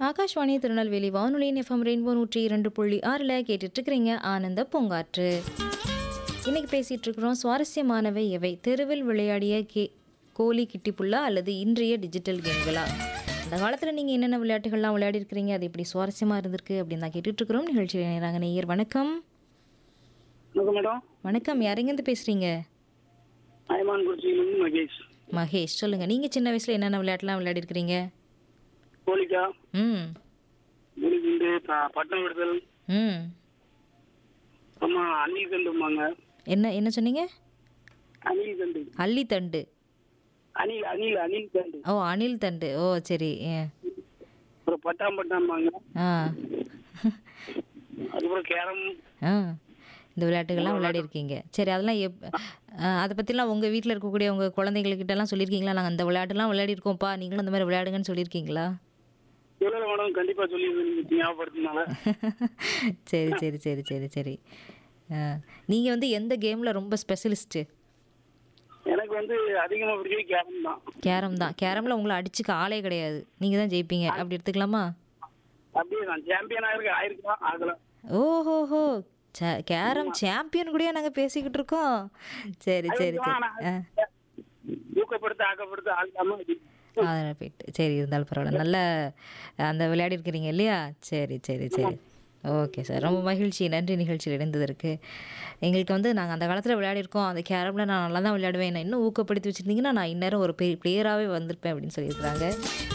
ஆகாஷ்வாணி திருநெல்வேலி வானொலியின் FM rainbow நூற்றி இரண்டு புள்ளி ஆறில் கேட்டுட்டு இருக்கிறீங்க ஆனந்த பூங்காற்று இன்னைக்கு பேசிட்டு இருக்கிறோம் சுவாரஸ்யமானவை எவை தெருவில் விளையாடிய கே கோலி கிட்டிப்புல்லா அல்லது இன்றைய டிஜிட்டல் கேம்களா அந்த காலத்தில் நீங்கள் என்னென்ன விளையாட்டுகள்லாம் விளையாடி இருக்கிறீங்க அது இப்படி சுவாரஸ்யமாக இருந்திருக்கு அப்படின்னு தான் கேட்டுட்டு இருக்கிறோம் நிகழ்ச்சியில் நேராங்க நேயர் வணக்கம் வணக்கம் மேடம் வணக்கம் யாரெங்கேருந்து பேசுகிறீங்க ஐமான் குறிச்சியிலிருந்து மகேஷ் மகேஷ் சொல்லுங்கள் நீங்கள் சின்ன வயசில் என்னென்ன விளையாட்டுலாம் விளையாடி இருக்கிறீங்க கோலிக்கா ம் குண்டு பட்டம் விடுதல் ம் அம்மா அணில் கண்டுமாங்க என்ன என்ன சொன்னீங்க அணில் கண்டு அள்ளித்தண்டு அணில் அணில் அணில் கண்டு ஓ அணில் தண்டு ஓ சரி ஏ. அப்புறம் பட்டாம் பட்டாம்பாங்க ஆ அதுக்கப்புறம் கேரம் ஆ இந்த விளையாட்டுகள்லாம் விளையாடி இருக்கீங்க சரி அதெல்லாம் எப் ஆ, அதை பற்றிலாம் உங்கள் வீட்டில் இருக்கக்கூடிய உங்கள் குழந்தைங்கக்கிட்டலாம் சொல்லியிருக்கீங்களா நாங்கள் அந்த விளையாட்டுலாம் விளையாடி இருக்கோம்ப்பா நீங்களும் இந்த மாதிரி விளையாடுங்கன்னு சொல்லியிருக்கீங்களா சொல்லல மேடம் கண்டிப்பா சொல்லி ஞாபகப்படுத்தினால சரி சரி சரி சரி சரி நீங்கள் வந்து எந்த கேமில் ரொம்ப ஸ்பெஷலிஸ்ட்டு எனக்கு வந்து அதிகமா பிடிச்சது கேரம் தான் கேரம் தான் கேரமில் உங்களை அடிச்சுக்க ஆளே கிடையாது நீங்கள் தான் ஜெயிப்பீங்க அப்படி எடுத்துக்கலாமா அப்படியே நான் சாம்பியன் ஆயிருக்கு ஆயிருக்கலாம் ஆகல ஓஹோஹோ ச- கேரம் சாம்பியன் கூடயே நாங்கள் பேசிக்கிட்டு இருக்கோம் சரி சரி சரி ஆ ஊக்கப்படுத்த ஆக்கப்படுத்த ஆகாம அதில் போயிட்டு சரி இருந்தாலும் பரவாயில்ல நல்ல அந்த விளையாடி இருக்கிறீங்க இல்லையா சரி சரி சரி ஓகே சார் ரொம்ப மகிழ்ச்சி நன்றி நிகழ்ச்சியில் இணைந்ததற்கு எங்களுக்கு வந்து நாங்கள் அந்த காலத்தில் விளையாடிருக்கோம் அந்த கேரமில் நான் நல்லா தான் விளையாடுவேன் நான் இன்னும் ஊக்கப்படுத்தி வச்சுருந்தீங்கன்னா நான் இந்நேரம் ஒரு பெரிய பிளேயராகவே வந்திருப்பேன் அப்படின்னு சொல்லியிருக்கிறாங்க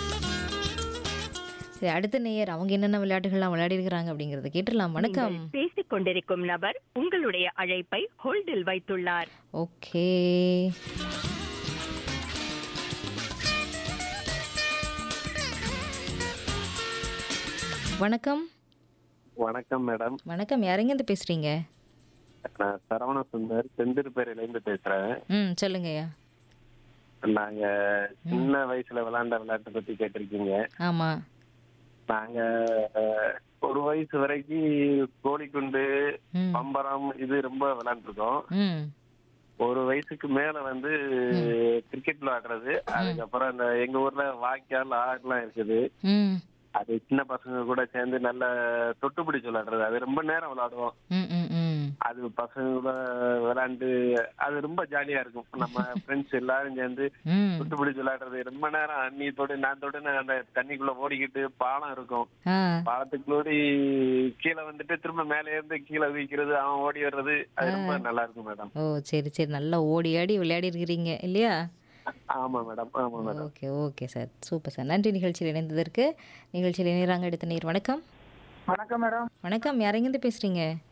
சரி அடுத்த நேயர் அவங்க என்னென்ன விளையாட்டுகள்லாம் விளையாடி இருக்கிறாங்க அப்படிங்கிறத கேட்டுடலாம் வணக்கம் பேசிக் கொண்டிருக்கும் நபர் உங்களுடைய அழைப்பை ஹோல்டில் வைத்துள்ளார் ஓகே வணக்கம் வணக்கம் மேடம் வணக்கம் யாரெங்கேருந்து பேசுறீங்க நான் சரவண சுந்தர் செந்திருப்பேரிலேருந்து பேசுறேன் ம் சொல்லுங்கய்யா நாங்க சின்ன வயசுல விளையாண்ட விளையாட்டை பத்தி கேட்டிருக்கீங்க ஆமாம் நாங்க அஹ், ஒரு வயசு வரைக்கும் கோழிக்குண்டு ம் பம்பரம் இது ரொம்ப விளையாண்டுருக்கோம் ம் ஒரு வயசுக்கு மேல வந்து கிரிக்கெட் விளையாடுறது அதுக்கப்புறம் இந்த எங்க ஊர்ல வாய்க்கால் ஆறுலாம் இருக்குது ம் அது சின்ன பசங்க கூட சேர்ந்து நல்ல தொட்டு பிடிச்சு விளையாடுறது அது ரொம்ப நேரம் விளையாடுவோம் ம் ம் ம் அது பசங்க கூட விளையாண்டு அது ரொம்ப ஜாலியா இருக்கும் நம்ம ஃப்ரெண்ட்ஸ் எல்லாரும் சேர்ந்து ம் சுட்டு பிடிச்சு விளையாடுறது ரொம்ப நேரம் நீ தொடு நான் தொடுன்னு அந்த தண்ணிக்குள்ள ஓடிக்கிட்டு பாலம் இருக்கும் ஆ பாலத்துக்குள்ள ஓடி கீழே வந்துட்டு திரும்ப மேலே இருந்து கீழே வீக்கிறது அவன் ஓடி வர்றது அது ரொம்ப நல்லா இருக்கும் மேடம் ஓ சரி சரி நல்லா ஓடி ஆடி விளையாடி இருக்கிறீங்க இல்லையா ஆமா மேடம் ஆமா madam okay okay sir super sir நன்றி நிகழ்ச்சியில் இணைந்ததற்கு நிகழ்ச்சியில் இணைகிறாங்க அடுத்த நேர் வணக்கம் வணக்கம் மேடம் வணக்கம் யாரெங்கேருந்து பேசுகிறீங்க